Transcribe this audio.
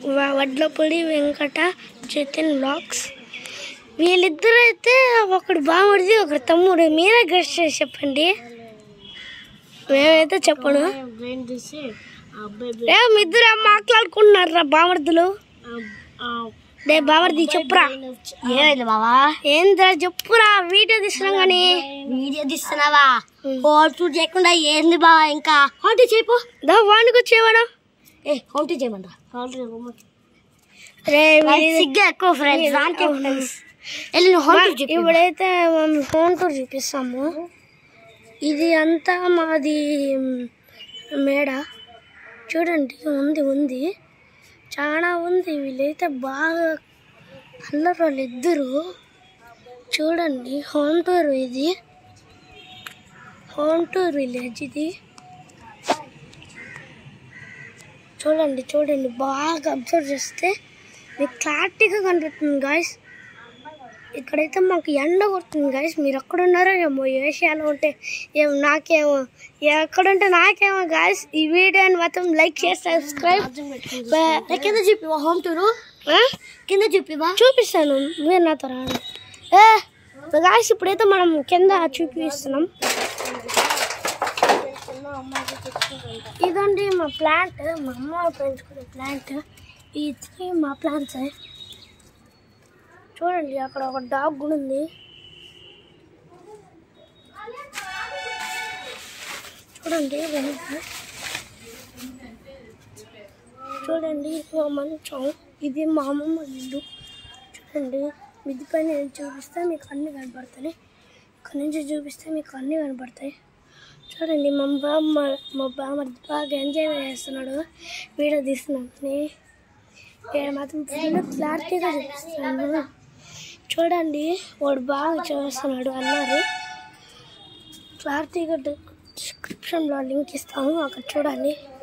వ- వడ్లపూడి వెంకట జతిన్ బ్లాగ్స్ వీళ్ళిద్దరు అయితే ఒకడు బాగుడిది ఒకడు తమ్ముడు మీరే గెస్ట్ చేసి చెప్పండి మేమైతే చెప్పను బ్రెయిన్ తీసి ఆ అబ్బాయి రే మీ ఇద్దరు ఏం మాట్లాడుకుంటున్నారా బామర్దులు రే బామర్ది చెప్పురా ఏమైంది బావా ఏంద్రా చెప్పురా వీడియో తీసినాం కానీ వీడియో తీస్తున్నావా హోమ్ టూర్ చేయకుండా ఏంది బావా ఇంకా హోమ్ టూర్ చేయపో దా వానికి వచ్చేవాడా ఏ హోమ్ టూర్ చేయమంటా హోమ్ టూర్ రే వీడి- సిగ్గా ఎక్కువ ఫ్రెండ్స్ దానికి ఫ్రెండ్స్ వెళ్ళి నువ్వు హోమ్ టూర్ చెప్పు ఇప్పుడైతే మనం హోమ్ టూర్ చూపిస్తాము ఇది అంతా మాది మ్, మేడ చూడండి ఉంది ఉంది చాలా ఉంది వీళ్ళైతే బాగా అల్లరి వాళ్ళు ఇద్దరు చూడండి హోమ్ టూర్ ఇది హోమ్ టూర్ విలేజ్ ఇది చూడండి చూడండి బాగా అబ్జర్వ్ చేస్తే మీకు క్లారిటీగా కనిపిస్తుంది గాయస్ ఇక్కడైతే మాకు ఎండ కొడుతుంది గైస్ మీరు ఎక్కడ ఉన్నారో ఏమో ఏషియాలో ఉంటే ఏం నాకేమో ఎక్కడుంటే నాకేమో గాయస్ ఈ వీడియోని మొత్తం లైక్ చేసి సబ్స్క్రైబ్ ఏ, కింద చూపివా హోమ్ టూర్ కింద చూపివా చూపిస్తాను మీరు నాతో రాండి ఏ గాయస్ ఇప్పుడైతే మనం కింద చూపిస్తున్నాం ఇదండి మా ప్లాంట్ మా అమ్మ పెంచుకునే ప్లాంట్ ఈ త్రీ మా ప్లాంట్స్ చూడండి అక్కడ ఒక డాగ్ కూడా ఉంది చూడండి వెనక చూడండి ఇది మా మంచం ఇది మా అమ్మమ్మ ఇల్లు చూడండి మిద్ది పైన నేను చూపిస్తే మీకు అన్ని కనపడతాయి ఇక్కడ నుంచి చూపిస్తే మీకు అన్ని కనపడతాయి చూడండి మా బామ్మ మా బామ్మ బాగా ఎంజాయ్ చేస్తున్నాడు వీడియో తీస్తున్నాను ఇక్కడ మాత్రం ఫుల్ క్లారిటీగా చూపిస్తున్నాను చూడండి వాడు బాగా చేస్తున్నాడు అన్నారు క్లారిటీగా డిస్క్రిప్షన్లో లింక్ ఇస్తాము అక్కడ చూడండి